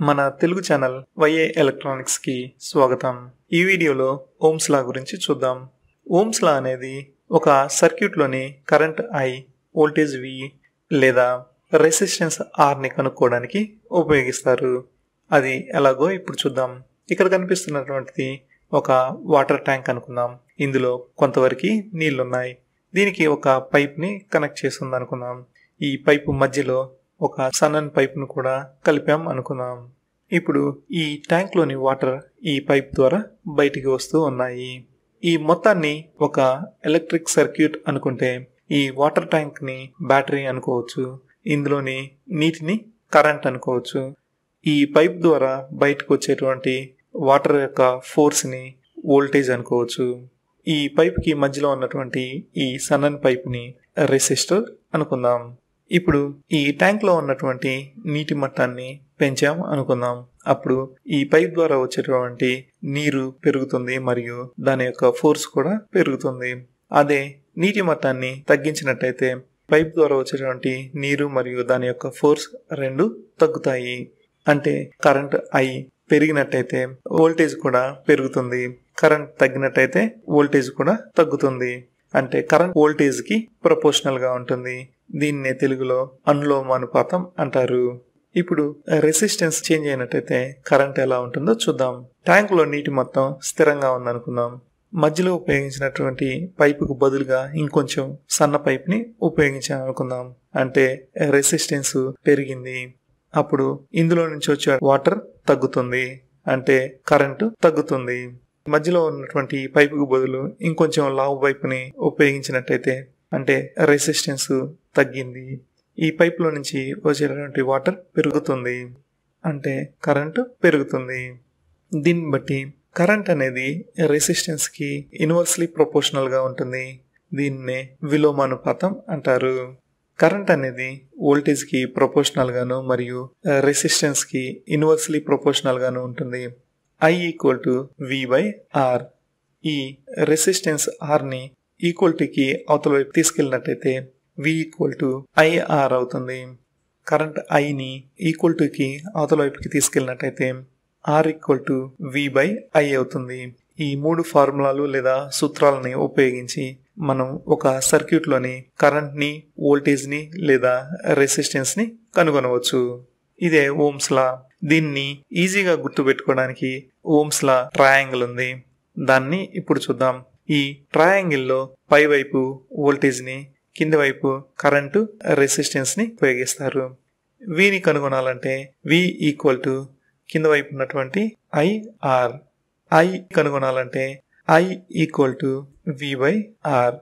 మన తెలుగు ఛానల్ వైఏ ఎలక్ట్రానిక్స్కి స్వాగతం ఈ వీడియోలో ఓమ్స్ లా గురించి చూద్దాం ఓమ్స్ లా అనేది ఒక సర్క్యూట్లోని కరెంట్ ఐ వోల్టేజ్ వి లేదా రెసిస్టెన్స్ ఆర్ని కనుక్కోవడానికి ఉపయోగిస్తారు అది ఎలాగో ఇప్పుడు చూద్దాం ఇక్కడ కనిపిస్తున్నటువంటిది ఒక వాటర్ ట్యాంక్ అనుకుందాం ఇందులో కొంతవరకు నీళ్లున్నాయి దీనికి ఒక పైప్ని కనెక్ట్ చేస్తుంది అనుకుందాం ఈ పైపు మధ్యలో ఒక సన్నన్ పైప్ను కూడా కలిపాం అనుకుందాం ఇప్పుడు ఈ ట్యాంక్లోని వాటర్ ఈ పైప్ ద్వారా బయటికి వస్తూ ఉన్నాయి ఈ మొత్తాన్ని ఒక ఎలక్ట్రిక్ సర్క్యూట్ అనుకుంటే ఈ వాటర్ ట్యాంక్ని బ్యాటరీ అనుకోవచ్చు ఇందులోని నీటిని కరెంట్ అనుకోవచ్చు ఈ పైప్ ద్వారా బయటకు వచ్చేటువంటి వాటర్ యొక్క ఫోర్స్ని వోల్టేజ్ అనుకోవచ్చు ఈ పైప్కి మధ్యలో ఉన్నటువంటి ఈ సన్నన్ పైప్ని రెసిస్టర్ అనుకుందాం ఇప్పుడు ఈ ట్యాంక్లో ఉన్నటువంటి నీటి మట్టాన్ని పెంచాం అనుకుందాం అప్పుడు ఈ పైప్ ద్వారా వచ్చేటువంటి నీరు పెరుగుతుంది మరియు దాని యొక్క ఫోర్స్ కూడా పెరుగుతుంది అదే నీటి మట్టాన్ని తగ్గించినట్టయితే పైప్ ద్వారా వచ్చేటువంటి నీరు మరియు దాని యొక్క ఫోర్స్ రెండు తగ్గుతాయి అంటే కరెంట్ ఐ పెరిగినట్టయితే వోల్టేజ్ కూడా పెరుగుతుంది కరెంట్ తగ్గినట్టయితే వోల్టేజ్ కూడా తగ్గుతుంది అంటే కరెంట్ వోల్టేజ్ కి ప్రపోర్షనల్ గా ఉంటుంది దీన్నే తెలుగులో అనులోమానుపాతం అంటారు ఇప్పుడు రెసిస్టెన్స్ చేంజ్ అయినట్టయితే కరెంట్ ఎలా ఉంటుందో చూద్దాం ట్యాంక్ లో నీటి మొత్తం స్థిరంగా ఉందనుకుందాం మధ్యలో ఉపయోగించినటువంటి పైపుకు బదులుగా ఇంకొంచెం సన్న పైప్ ని ఉపయోగించాను అనుకుందాం అంటే రెసిస్టెన్స్ పెరిగింది అప్పుడు ఇందులో నుంచి వచ్చే వాటర్ తగ్గుతుంది అంటే కరెంటు తగ్గుతుంది మధ్యలో ఉన్నటువంటి పైపుకు బదులు ఇంకొంచెం లావు పైపుని ఉపయోగించినట్టయితే అంటే రెసిస్టెన్స్ తగ్గింది ఈ పైపులో నుంచి వచ్చేటటువంటి వాటర్ పెరుగుతుంది అంటే కరెంటు పెరుగుతుంది దీన్ని బట్టి కరెంట్ అనేది రెసిస్టెన్స్కి ఇన్వర్స్లీ ప్రపోర్షనల్గా ఉంటుంది దీన్నే విలోమానుపాతం అంటారు కరెంట్ అనేది వోల్టేజ్కి ప్రపోర్షనల్గాను మరియు రెసిస్టెన్స్కి ఇన్వర్స్లీ ప్రపోర్షనల్గాను ఉంటుంది I equal to V by R ఈ రెసిస్టెన్స్ ఆర్ని ఈక్వల్టీకి అవతల వైపు తీసుకెళ్ళినట్టయితే వి ఈక్వల్ టు ఐఆర్ అవుతుంది కరెంట్ ఐని ఈక్వల్ టుకి అవతల వైపుకి తీసుకెళ్ళినట్టయితే R equal to V by I అవుతుంది ఈ మూడు ఫార్ములాలు లేదా సూత్రాలని ఉపయోగించి మనం ఒక సర్క్యూట్లోని కరెంట్ని వోల్టేజ్ని లేదా రెసిస్టెన్స్ని కనుగొనవచ్చు ఇదే ఓమ్స్ లా దీన్ని ఈజీగా గుర్తుపెట్టుకోవడానికి ఓమ్స్ లా ట్రయాంగిల్ ఉంది దాన్ని ఇప్పుడు చూద్దాం ఈ ట్రయాంగిల్లో పై వైపు వోల్టేజ్ని కింది వైపు కరెంటు రెసిస్టెన్స్ని ఉపయోగిస్తారు విని కనుగొనాలంటే వి ఈక్వల్ టు కింద వైపు ఉన్నటువంటి ఐఆర్ ఐ కనుగొనాలంటే I equal to V by R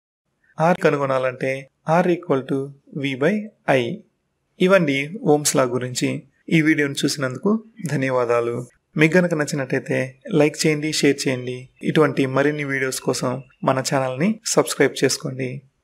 R కనుగొనాలంటే R equal to V by I ఇవన్నీ ఓమ్స్ లా గురించి ఈ వీడియోను చూసినందుకు ధన్యవాదాలు మీకు గనక నచ్చినట్టయితే లైక్ చేయండి షేర్ చేయండి ఇటువంటి మరిన్ని వీడియోస్ కోసం మన ఛానల్ని సబ్స్క్రైబ్ చేసుకోండి